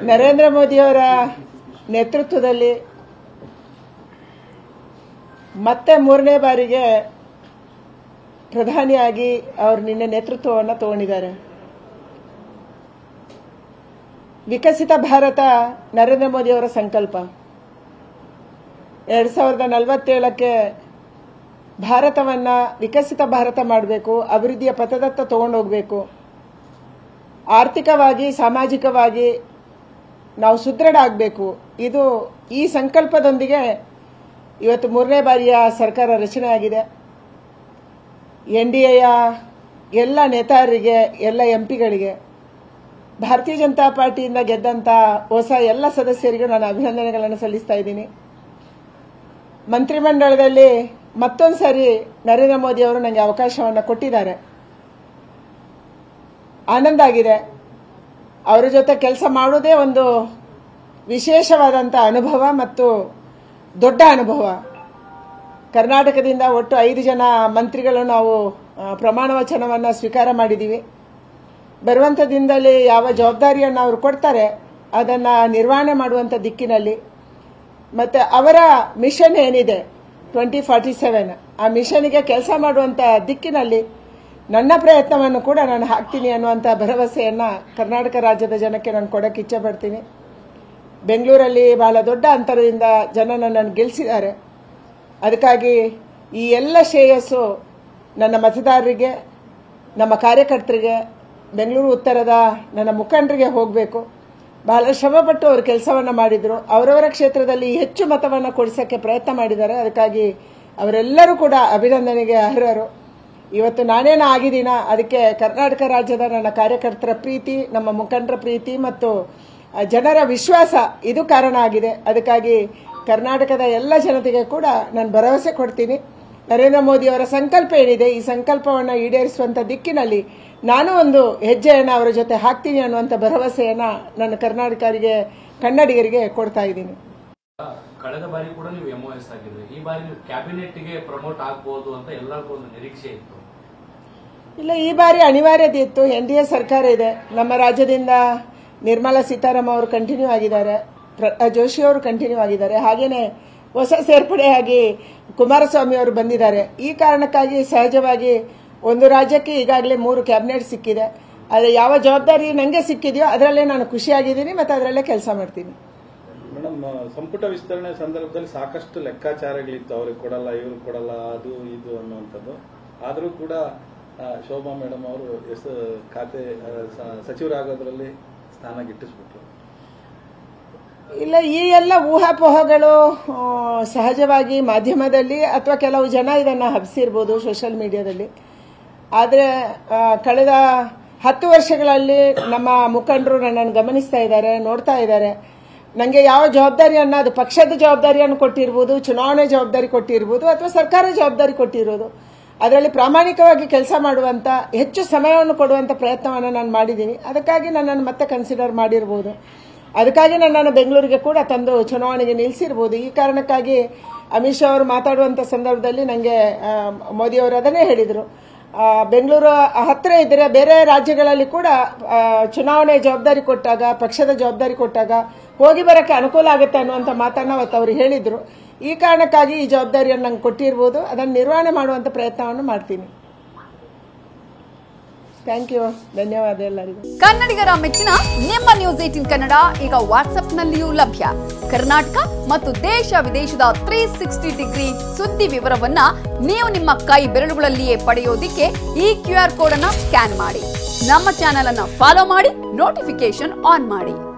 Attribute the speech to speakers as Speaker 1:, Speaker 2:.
Speaker 1: ನರೇಂದ್ರ ಮೋದಿಯವರ ನೇತೃತ್ವದಲ್ಲಿ ಮತ್ತೆ ಮೂರನೇ ಬಾರಿಗೆ ಪ್ರಧಾನಿಯಾಗಿ ಅವರು ನಿನ್ನೆ ನೇತೃತ್ವವನ್ನು ತಗೊಂಡಿದ್ದಾರೆ ವಿಕಸಿತ ಭಾರತ ನರೇಂದ್ರ ಮೋದಿಯವರ ಸಂಕಲ್ಪ ಎರಡ್ ಸಾವಿರದ ನಲವತ್ತೇಳಕ್ಕೆ ಭಾರತವನ್ನ ವಿಕಸಿತ ಭಾರತ ಮಾಡಬೇಕು ಅಭಿವೃದ್ಧಿಯ ಪಥದತ್ತ ತಗೊಂಡೋಗ್ಬೇಕು ಆರ್ಥಿಕವಾಗಿ ಸಾಮಾಜಿಕವಾಗಿ ನಾವು ಸುದೃಢ ಆಗಬೇಕು ಇದು ಈ ಸಂಕಲ್ಪದೊಂದಿಗೆ ಇವತ್ತು ಮೂರನೇ ಬಾರಿಯ ಸರ್ಕಾರ ರಚನೆ ಆಗಿದೆ ಎನ್ ಡಿ ಎಯ ಎಲ್ಲ ನೇತಾರರಿಗೆ ಎಲ್ಲ ಎಂಪಿಗಳಿಗೆ ಭಾರತೀಯ ಜನತಾ ಪಾರ್ಟಿಯಿಂದ ಗೆದ್ದಂತ ಹೊಸ ಎಲ್ಲ ಸದಸ್ಯರಿಗೂ ನಾನು ಅಭಿನಂದನೆಗಳನ್ನು ಸಲ್ಲಿಸ್ತಾ ಇದ್ದೀನಿ ಮಂತ್ರಿಮಂಡಲದಲ್ಲಿ ಮತ್ತೊಂದು ಸರಿ ನರೇಂದ್ರ ಮೋದಿ ಅವರು ನನಗೆ ಅವಕಾಶವನ್ನು ಕೊಟ್ಟಿದ್ದಾರೆ ಆನಂದ ಆಗಿದೆ ಅವರ ಜೊತೆ ಕೆಲಸ ಮಾಡೋದೇ ಒಂದು ವಿಶೇಷವಾದಂಥ ಅನುಭವ ಮತ್ತು ದೊಡ್ಡ ಅನುಭವ ಕರ್ನಾಟಕದಿಂದ ಒಟ್ಟು ಐದು ಜನ ಮಂತ್ರಿಗಳು ನಾವು ಆ, ಪ್ರಮಾಣ ವಚನವನ್ನು ಸ್ವೀಕಾರ ಮಾಡಿದ್ದೀವಿ ಬರುವಂಥ ದಿನದಲ್ಲಿ ಯಾವ ಜವಾಬ್ದಾರಿಯನ್ನು ಅವರು ಕೊಡ್ತಾರೆ ಅದನ್ನು ನಿರ್ವಹಣೆ ಮಾಡುವಂಥ ದಿಕ್ಕಿನಲ್ಲಿ ಮತ್ತು ಅವರ ಮಿಷನ್ ಏನಿದೆ ಟ್ವೆಂಟಿ ಫಾರ್ಟಿ ಸೆವೆನ್ ಆ ಮಿಷನ್ಗೆ ಕೆಲಸ ಮಾಡುವಂಥ ದಿಕ್ಕಿನಲ್ಲಿ ನನ್ನ ಪ್ರಯತ್ನವನ್ನು ಕೂಡ ನಾನು ಹಾಕ್ತೀನಿ ಅನ್ನುವಂಥ ಭರವಸೆಯನ್ನು ಕರ್ನಾಟಕ ರಾಜ್ಯದ ಜನಕ್ಕೆ ನಾನು ಕೊಡೋಕ್ಕೆ ಇಚ್ಛೆ ಪಡ್ತೀನಿ ಬೆಂಗಳೂರಲ್ಲಿ ಬಹಳ ದೊಡ್ಡ ಅಂತರದಿಂದ ಜನ ನನ್ನನ್ನು ಗೆಲ್ಲಿಸಿದ್ದಾರೆ ಅದಕ್ಕಾಗಿ ಈ ಎಲ್ಲ ಶ್ರೇಯಸ್ಸು ನನ್ನ ಮತದಾರರಿಗೆ ನಮ್ಮ ಕಾರ್ಯಕರ್ತರಿಗೆ ಬೆಂಗಳೂರು ಉತ್ತರದ ನನ್ನ ಮುಖಂಡರಿಗೆ ಹೋಗಬೇಕು ಬಹಳ ಶ್ರಮಪಟ್ಟು ಅವರು ಕೆಲಸವನ್ನು ಮಾಡಿದರು ಅವರವರ ಕ್ಷೇತ್ರದಲ್ಲಿ ಹೆಚ್ಚು ಮತವನ್ನು ಕೊಡಿಸೋಕ್ಕೆ ಪ್ರಯತ್ನ ಮಾಡಿದ್ದಾರೆ ಅದಕ್ಕಾಗಿ ಅವರೆಲ್ಲರೂ ಕೂಡ ಅಭಿನಂದನೆಗೆ ಅರ್ಹರು ಇವತ್ತು ನಾನೇನು ಆಗಿದ್ದೀನ ಅದಕ್ಕೆ ಕರ್ನಾಟಕ ರಾಜ್ಯದ ನನ್ನ ಕಾರ್ಯಕರ್ತರ ಪ್ರೀತಿ ನಮ್ಮ ಮುಖಂಡರ ಪ್ರೀತಿ ಮತ್ತು ಆ, ಜನರ ವಿಶ್ವಾಸ ಇದು ಕಾರಣ ಆಗಿದೆ ಅದಕ್ಕಾಗಿ ಕರ್ನಾಟಕದ ಎಲ್ಲ ಜನತೆಗೆ ಕೂಡ ನಾನು ಭರವಸೆ ಕೊಡ್ತೀನಿ ನರೇಂದ್ರ ಮೋದಿ ಅವರ ಸಂಕಲ್ಪ ಏನಿದೆ ಈ ಸಂಕಲ್ಪವನ್ನು ಈಡೇರಿಸುವಂತ ದಿಕ್ಕಿನಲ್ಲಿ ನಾನು ಒಂದು ಹೆಜ್ಜೆಯನ್ನು ಅವರ ಜೊತೆ ಹಾಕ್ತೀನಿ ಅನ್ನುವಂಥ ಭರವಸೆಯನ್ನ ನನ್ನ ಕರ್ನಾಟಕರಿಗೆ ಕನ್ನಡಿಗರಿಗೆ ಕೊಡ್ತಾ ಇದ್ದೀನಿ
Speaker 2: ಕಳೆದ ಬಾರಿ ಕೂಡ ನೀವು ಎಂಒಎಸ್ ಆಗಿದ್ರಿ ಈ ಬಾರಿ ನೀವು ಕ್ಯಾಬಿನೆಟ್ ಗೆ ಪ್ರಮೋಟ್ ಆಗ್ಬೋದು ಅಂತ ಎಲ್ಲರಿಗೂ ಒಂದು ನಿರೀಕ್ಷೆ ಇತ್ತು
Speaker 1: ಇಲ್ಲ ಈ ಬಾರಿ ಅನಿವಾರ್ಯತೆ ಇತ್ತು ಎನ್ ಡಿ ಎ ಸರ್ಕಾರ ಇದೆ ನಮ್ಮ ರಾಜ್ಯದಿಂದ ನಿರ್ಮಲಾ ಸೀತಾರಾಮ್ ಅವರು ಕಂಟಿನ್ಯೂ ಆಗಿದ್ದಾರೆ ಪ್ರಹ್ಲಾದ್ ಜೋಶಿ ಅವರು ಕಂಟಿನ್ಯೂ ಆಗಿದ್ದಾರೆ ಹಾಗೇನೆ ಹೊಸ ಸೇರ್ಪಡೆಯಾಗಿ ಕುಮಾರಸ್ವಾಮಿ ಅವರು ಬಂದಿದ್ದಾರೆ ಈ ಕಾರಣಕ್ಕಾಗಿ ಸಹಜವಾಗಿ ಒಂದು ರಾಜ್ಯಕ್ಕೆ ಈಗಾಗಲೇ ಮೂರು ಕ್ಯಾಬಿನೆಟ್ ಸಿಕ್ಕಿದೆ ಆದರೆ ಯಾವ ಜವಾಬ್ದಾರಿ ನನಗೆ ಸಿಕ್ಕಿದೆಯೋ ಅದರಲ್ಲೇ ನಾನು ಖುಷಿಯಾಗಿದ್ದೀನಿ ಮತ್ತು ಅದರಲ್ಲೇ ಕೆಲಸ ಮಾಡ್ತೀನಿ
Speaker 3: ಮೇಡಮ್ ಸಂಪುಟ ವಿಸ್ತರಣೆ ಸಂದರ್ಭದಲ್ಲಿ ಸಾಕಷ್ಟು ಲೆಕ್ಕಾಚಾರಗಳಿತ್ತು ಅವ್ರಿಗೆ ಕೊಡಲ್ಲ ಇವ್ರಿಗೆ ಕೊಡಲ್ಲ ಅದು ಇದು ಅನ್ನುವಂಥದ್ದು ಆದರೂ ಕೂಡ ಆ, ಶೋಭಾ ಮೇಡಮ್ ಅವರು ಎಸ್ ಖಾತೆ ಆ, ಸ- ಸಚಿವರಾಗೋದ್ರಲ್ಲಿ ಸ್ಥಾನ ಗಿಟ್ಟಿಸ್ಬಿಟ್ರು
Speaker 1: ಇಲ್ಲ ಈ ಎಲ್ಲ ಊಹಾಪೋಹಗಳು ಆ, ಸಹಜವಾಗಿ ಮಾಧ್ಯಮದಲ್ಲಿ ಅಥವಾ ಕೆಲವು ಜನ ಇದನ್ನು ಹಬ್ಸಿರ್ಬೋದು ಸೋಷಿಯಲ್ ಮೀಡಿಯಾದಲ್ಲಿ ಆದರೆ ಆ, ಕಳೆದ ಹತ್ತು ವರ್ಷಗಳಲ್ಲಿ ನಮ್ಮ ಮುಖಂಡರು ನನ್ನನ್ನು ಗಮನಿಸ್ತಾ ಇದ್ದಾರೆ ನೋಡ್ತಾ ಇದ್ದಾರೆ ನನಗೆ ಯಾವ ಜವಾಬ್ದಾರಿಯನ್ನ ಅದು ಪಕ್ಷದ ಜವಾಬ್ದಾರಿಯನ್ನು ಕೊಟ್ಟಿರ್ಬೋದು ಚುನಾವಣೆ ಜವಾಬ್ದಾರಿ ಕೊಟ್ಟಿರ್ಬೋದು ಅಥವಾ ಸರ್ಕಾರ ಜವಾಬ್ದಾರಿ ಕೊಟ್ಟಿರೋದು ಅದರಲ್ಲಿ ಪ್ರಾಮಾಣಿಕವಾಗಿ ಕೆಲಸ ಮಾಡುವಂತ ಹೆಚ್ಚು ಸಮಯವನ್ನು ಕೊಡುವಂತ ಪ್ರಯತ್ನವನ್ನು ನಾನು ಮಾಡಿದ್ದೀನಿ ಅದಕ್ಕಾಗಿ ನನ್ನನ್ನು ಮತ್ತೆ ಕನ್ಸಿಡರ್ ಮಾಡಿರ್ಬೋದು ಅದಕ್ಕಾಗಿ ನನ್ನನ್ನು ಬೆಂಗಳೂರಿಗೆ ಕೂಡ ತಂದು ಚುನಾವಣೆಗೆ ನಿಲ್ಲಿಸಿರ್ಬೋದು ಈ ಕಾರಣಕ್ಕಾಗಿ ಅಮಿತ್ ಶಾ ಅವರು ಮಾತಾಡುವಂತ ಸಂದರ್ಭದಲ್ಲಿ ನನಗೆ ಮೋದಿ ಅವರು ಅದನ್ನೇ ಹೇಳಿದರು ಆ, ಬೆಂಗಳೂರು ಹತ್ತಿರ ಇದ್ದರೆ ಬೇರೆ ರಾಜ್ಯಗಳಲ್ಲಿ ಕೂಡ ಆ, ಚುನಾವಣೆ ಜವಾಬ್ದಾರಿ ಕೊಟ್ಟಾಗ ಪಕ್ಷದ ಜವಾಬ್ದಾರಿ ಕೊಟ್ಟಾಗ ಹೋಗಿ ಬರಕ್ಕೆ ಅನುಕೂಲ ಆಗುತ್ತೆ ಅನ್ನುವಂಥ ಮಾತನ್ನ ಅವತ್ತು ಅವರು ಹೇಳಿದ್ರು ಈ ಕಾರಣಕ್ಕಾಗಿ ಈ ಜವಾಬ್ದಾರಿಯನ್ನು ನಂಗೆ ಕೊಟ್ಟಿರ್ಬೋದು ಅದನ್ನು ನಿರ್ವಹಣೆ ಮಾಡುವಂಥ ಪ್ರಯತ್ನವನ್ನು ಮಾಡ್ತೀನಿ ಥ್ಯಾಂಕ್ ಯು ಧನ್ಯವಾದ ಎಲ್ಲರಿಗೂ
Speaker 4: ಕನ್ನಡಿಗರ ಮೆಚ್ಚಿನ ನಿಮ್ಮ ನ್ಯೂಸ್ ಏಟಿನ್ ಕನ್ನಡ ಈಗ ವಾಟ್ಸ್ಆಪ್ನಲ್ಲಿಯೂ ಲಭ್ಯ ಕರ್ನಾಟಕ ಮತ್ತು ದೇಶ ವಿದೇಶದ ತ್ರೀ ಸಿಕ್ಸ್ಟಿ ಡಿಗ್ರಿ ಸುದ್ದಿ ವಿವರವನ್ನ ನೀವು ನಿಮ್ಮ ಕೈ ಬೆರಳುಗಳಲ್ಲಿಯೇ ಪಡೆಯೋದಿಕ್ಕೆ ಈ ಕ್ಯೂ ಆರ್ ಕೋಡ್ ಅನ್ನ ಸ್ಕ್ಯಾನ್ ಮಾಡಿ ನಮ್ಮ ಚಾನೆಲ್ ಅನ್ನ ಫಾಲೋ ಮಾಡಿ ನೋಟಿಫಿಕೇಶನ್ ಆನ್ ಮಾಡಿ